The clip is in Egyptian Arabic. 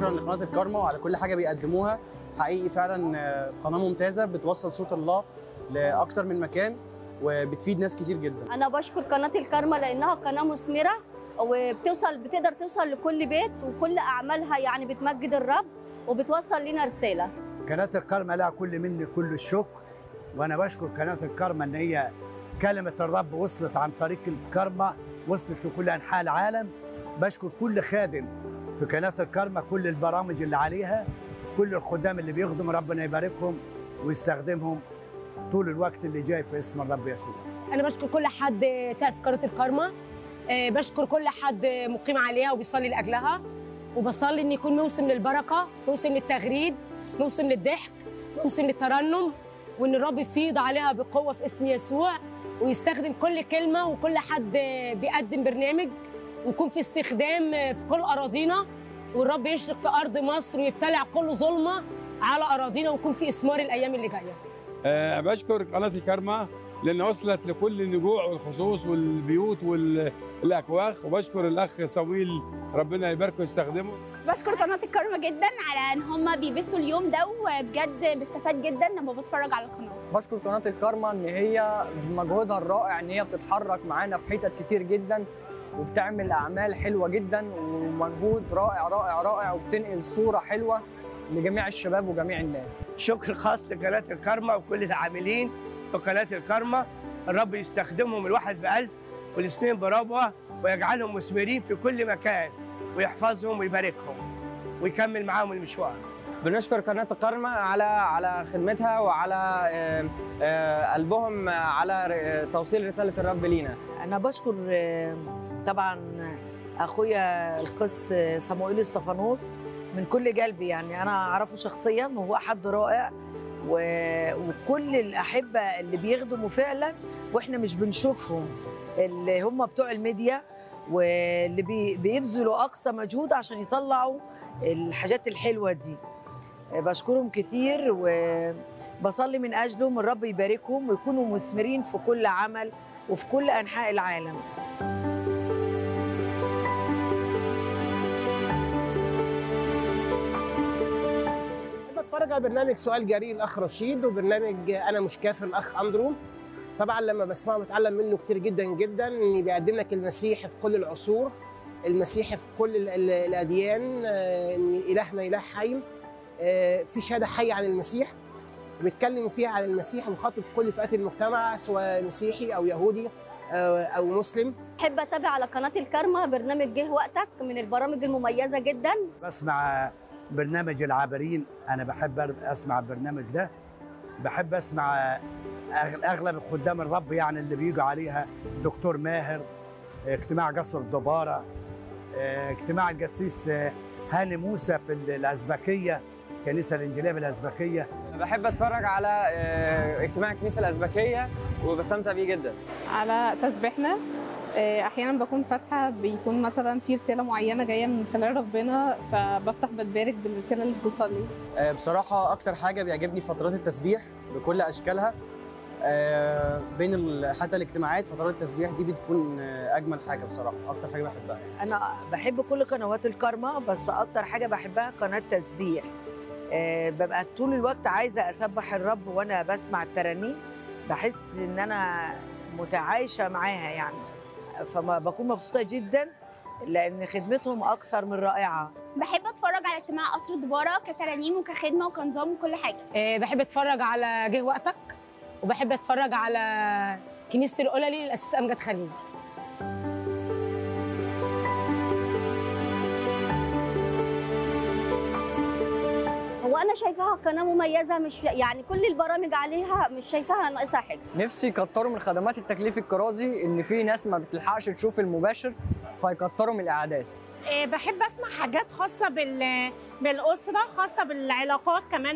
شكرا لقناه الكارما وعلى كل حاجه بيقدموها حقيقي فعلا آه، قناه ممتازه بتوصل صوت الله لاكتر من مكان وبتفيد ناس كتير جدا انا بشكر قناه الكارما لانها قناه مثمره وبتوصل بتقدر توصل لكل بيت وكل اعمالها يعني بتمجد الرب وبتوصل لنا رساله قناة الكرمة لها كل مني كل الشكر وأنا بشكر قناة الكرمة إن هي كلمة الرب وصلت عن طريق الكرمة وصلت لكل أنحاء العالم بشكر كل خادم في قناة الكرمة كل البرامج اللي عليها كل الخدام اللي بيخدموا ربنا يباركهم ويستخدمهم طول الوقت اللي جاي في اسم الرب يسوع انا بشكر كل حد تعب في قناه الكارما آه، بشكر كل حد مقيم عليها وبيصلي لاجلها وبصلي ان يكون موسم للبركه موسم للتغريد موسم للضحك موسم للترنم وان الرب يفيض عليها بقوه في اسم يسوع ويستخدم كل كلمه وكل حد بيقدم برنامج ويكون في استخدام في كل اراضينا والرب يشرق في ارض مصر ويبتلع كل ظلمه على اراضينا ويكون في اثمار الايام اللي جايه آه، بشكر قناة الكرمة لأن وصلت لكل النجوع والخصوص والبيوت والأكواخ وبشكر الأخ صويل ربنا يباركه ويستخدمه بشكر قناة الكرمة جدا على ان هم بيبثوا اليوم ده وبجد بستفاد جدا لما بتفرج على القناة بشكر قناه الكارما ان هي بمجهودها الرائع ان هي بتتحرك معانا في حتت كتير جدا وبتعمل اعمال حلوه جدا ومجهود رائع رائع رائع وبتنقل صوره حلوه لجميع الشباب وجميع الناس شكر خاص لقناة الكرمة وكل العاملين في قناة الكرمة الرب يستخدمهم الواحد بألف والاثنين بربوة ويجعلهم مثمرين في كل مكان ويحفظهم ويباركهم ويكمل معاهم المشوار بنشكر قناه الكارما على على خدمتها وعلى آه، آه، قلبهم على ر- توصيل رساله الرب لينا أنا بشكر آه، طبعا أخويا القس صموئيل استفانوس من كل قلبي يعني أنا أعرفه شخصيا وهو حد رائع و... وكل الأحبة اللي بيخدموا فعلا وإحنا مش بنشوفهم اللي هم بتوع الميديا واللي بي... بيبذلوا أقصى مجهود عشان يطلعوا الحاجات الحلوة دي بشكرهم كتير وبصلي من أجلهم الرب يباركهم ويكونوا مثمرين في كل عمل وفي كل أنحاء العالم بحب اتفرج على برنامج سؤال جريء الاخ رشيد وبرنامج انا مش كافر الاخ اندرو طبعا لما بسمعه بتعلم منه كتير جدا جدا ان بيقدم لك المسيح في كل العصور المسيح في كل ال- ال- الاديان آه، ان الهنا اله حي آه، في شهاده حيه عن المسيح بيتكلم فيها عن المسيح وخاطب كل فئات المجتمع سواء مسيحي او يهودي آه، او مسلم احب اتابع على قناه الكارما برنامج جه وقتك من البرامج المميزه جدا بسمع برنامج العابرين أنا بحب أسمع البرنامج ده بحب أسمع أغ- أغلب الخدام الرب يعني اللي بيجوا عليها دكتور ماهر اجتماع قصر الدبارة اه، اجتماع القسيس اه، هاني موسى في ال- الأزبكية الكنيسة الإنجيلية بالأزبكية بحب اتفرج على آه، اجتماع الكنيسه الازبكيه وبستمتع بيه جدا على تسبيحنا آه، احيانا بكون فاتحه بيكون مثلا في رساله معينه جايه من خلال ربنا فبفتح بتبارك بالرساله اللي بتوصل لي آه، بصراحه اكتر حاجه بيعجبني فترات التسبيح بكل اشكالها آه، بين ال- حتى الاجتماعات فترات التسبيح دي بتكون آه، اجمل حاجه بصراحه اكتر حاجه بحبها أنا بحب كل قنوات الكارما بس أكتر حاجة بحبها قناة تسبيح آه، ببقى طول الوقت عايزة أسبح الرب وأنا بسمع الترانيم بحس إن أنا متعايشة معاها يعني فما بكون مبسوطة جدا لأن خدمتهم أكثر من رائعة بحب اتفرج على اجتماع قصر الدبارة كترانيم وكخدمة وكنظام وكل حاجة آه، بحب اتفرج على جه وقتك وبحب اتفرج على كنيسه القللي للاسيس امجد خليل هو انا شايفاها قناه مميزه مش يعني كل البرامج عليها مش شايفاها ناقصها حاجه نفسي يكتروا من خدمات التكليف الكرازي ان في ناس ما بتلحقش تشوف المباشر فيكتروا من الاعداد بحب اسمع حاجات خاصه بال بالاسره خاصه بالعلاقات كمان